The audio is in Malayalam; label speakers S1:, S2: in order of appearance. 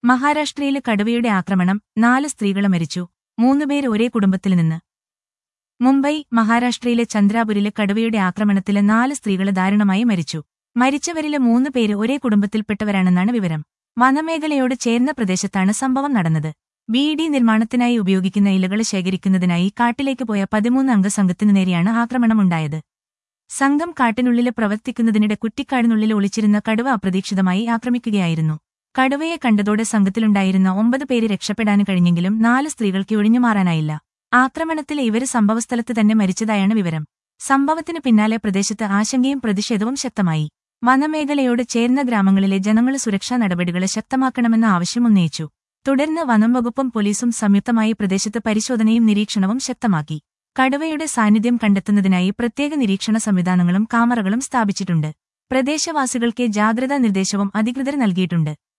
S1: മഹാരാഷ്ട്രയിലെ കടുവയുടെ ആക്രമണം നാല് സ്ത്രീകളെ മരിച്ചു മൂന്നുപേർ ഒരേ കുടുംബത്തിൽ നിന്ന് മുംബൈ മഹാരാഷ്ട്രയിലെ ചന്ദ്രാപുരിലെ കടുവയുടെ ആക്രമണത്തിലെ നാല് സ്ത്രീകളെ ദാരുണമായി മരിച്ചു മരിച്ചവരിലെ മൂന്ന് പേര് ഒരേ കുടുംബത്തിൽപ്പെട്ടവരാണെന്നാണ് വിവരം വനമേഖലയോട് ചേർന്ന പ്രദേശത്താണ് സംഭവം നടന്നത് ബീഡി നിർമ്മാണത്തിനായി ഉപയോഗിക്കുന്ന ഇലകൾ ശേഖരിക്കുന്നതിനായി കാട്ടിലേക്ക് പോയ പതിമൂന്ന് അംഗ സംഘത്തിനു നേരെയാണ് ആക്രമണമുണ്ടായത് സംഘം കാട്ടിനുള്ളിൽ പ്രവർത്തിക്കുന്നതിനിടെ കുറ്റിക്കാടിനുള്ളിൽ ഒളിച്ചിരുന്ന കടുവ അപ്രതീക്ഷിതമായി ആക്രമിക്കുകയായിരുന്നു കടുവയെ കണ്ടതോടെ സംഘത്തിലുണ്ടായിരുന്ന ഒമ്പത് പേര് രക്ഷപ്പെടാൻ കഴിഞ്ഞെങ്കിലും നാല് സ്ത്രീകൾക്ക് ഒഴിഞ്ഞുമാറാനായില്ല ആക്രമണത്തിലെ ഇവര് സംഭവസ്ഥലത്ത് തന്നെ മരിച്ചതായാണ് വിവരം സംഭവത്തിനു പിന്നാലെ പ്രദേശത്ത് ആശങ്കയും പ്രതിഷേധവും ശക്തമായി വനമേഖലയോട് ചേർന്ന ഗ്രാമങ്ങളിലെ ജനങ്ങൾ സുരക്ഷാ നടപടികൾ ശക്തമാക്കണമെന്ന ആവശ്യം ഉന്നയിച്ചു തുടർന്ന് വനം വകുപ്പും പോലീസും സംയുക്തമായി പ്രദേശത്ത് പരിശോധനയും നിരീക്ഷണവും ശക്തമാക്കി കടുവയുടെ സാന്നിധ്യം കണ്ടെത്തുന്നതിനായി പ്രത്യേക നിരീക്ഷണ സംവിധാനങ്ങളും കാമറകളും സ്ഥാപിച്ചിട്ടുണ്ട് പ്രദേശവാസികൾക്ക് ജാഗ്രതാ നിർദ്ദേശവും അധികൃതർ നൽകിയിട്ടുണ്ട്